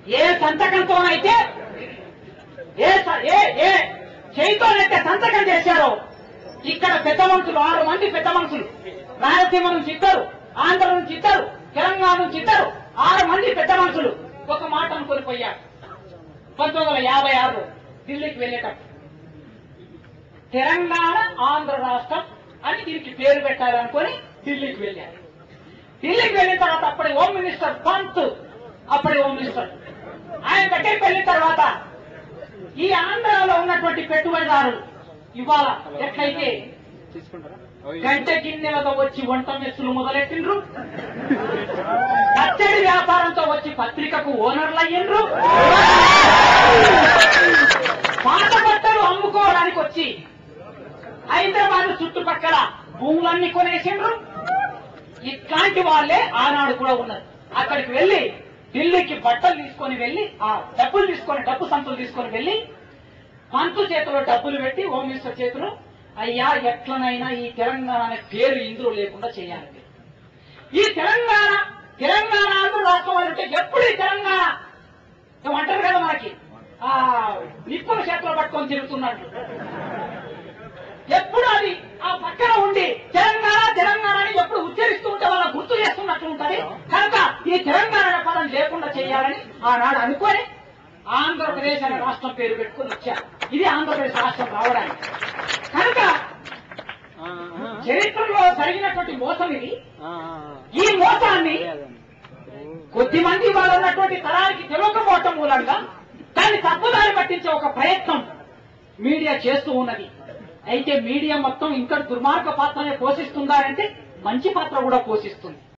ఏ సంతకంతోనైతే ఏ స- ఏ ఏ చేయితోనైతే సంతకం చేశారో ఇక్కడ పెద్ద మనుషులు ఆరు మంది పెద్ద మనుషులు రాయలసీమ నుంచి ఇద్దరు ఆంధ్ర నుంచి ఇద్దరు తెలంగాణ నుంచి ఇద్దరు ఆరు మంది పెద్ద మనుషులు ఒక మాట అనుకొని పోయారు పంతొమ్మిది వందల యాభై ఆరు ఢిల్లీకి వెళ్ళేటప్పుడు తెలంగాణ ఆంధ్ర రాష్ట్రం అని దీనికి పేరు పెట్టాలనుకొని ఢిల్లీకి వెళ్ళారు ఢిల్లీకి వెళ్ళిన తర్వాత అప్పటి హోమ్ మినిస్టర్ పంత్ అప్పటి హోమ్ మినిస్టర్ ఆయన దగ్గరికి వెళ్ళిన తర్వాత ఈ ఆంధ్రాలో ఉన్నటువంటి పెట్టుబడిదారులు ఇవాళ ఎట్లయితే గంట గిన్నెలతో వచ్చి వంట మెస్సులు మొదలెట్టిండ్రు పచ్చడి వ్యాపారంతో వచ్చి పత్రికకు ఓనర్లు అయ్యిండ్రు పాత బట్టలు అమ్ముకోవడానికి వచ్చి హైదరాబాద్ చుట్టుపక్కల భూములన్నీ కొనేసిండ్రు ఇట్లాంటి వాళ్ళే ఆనాడు కూడా ఉన్నారు అక్కడికి వెళ్ళి ఢిల్లీకి బట్టలు తీసుకొని వెళ్ళి ఆ డబ్బులు తీసుకొని డబ్బు సంతులు తీసుకొని వెళ్ళి పంతు చేతిలో డబ్బులు పెట్టి హోమ్ మినిస్టర్ చేతిలో అయ్యా ఎట్లనైనా ఈ తెలంగాణ అనే పేరు ఇందులో లేకుండా చేయాలి ఈ తెలంగాణ తెలంగాణ ఆంధ్ర రాష్ట్రం అంటే ఎప్పుడు ఈ తెలంగాణ ఏమంటారు కదా మనకి ఆ నిప్పుల చేతిలో పట్టుకొని తిరుగుతున్నట్లు ఎప్పుడు అది ఆ పక్కన ఉండి తెలంగాణ తెలంగాణ అని ఎప్పుడు ఉచ్చరిస్తూ ఉంటే వాళ్ళ గుర్తు చేస్తున్నట్లు ఉంటది కనుక ఈ తెలంగాణ అనే పదం లేకుండా చేయాలని ఆనాడు అనుకొని ఆంధ్రప్రదేశ్ అనే రాష్ట్రం పేరు పెట్టుకుని వచ్చారు ఇది ఆంధ్రప్రదేశ్ రాష్ట్రం రావడానికి కనుక చరిత్రలో జరిగినటువంటి మోసం ఇది ఈ మోసాన్ని కొద్ది మంది వాళ్ళు ఉన్నటువంటి తరానికి తెలియకపోవటం మూలంగా దాన్ని తప్పుదారి పట్టించే ఒక ప్రయత్నం మీడియా చేస్తూ ఉన్నది అయితే మీడియా మొత్తం ఇంకా దుర్మార్గ పాత్రనే పోషిస్తుందా అంటే మంచి పాత్ర కూడా పోషిస్తుంది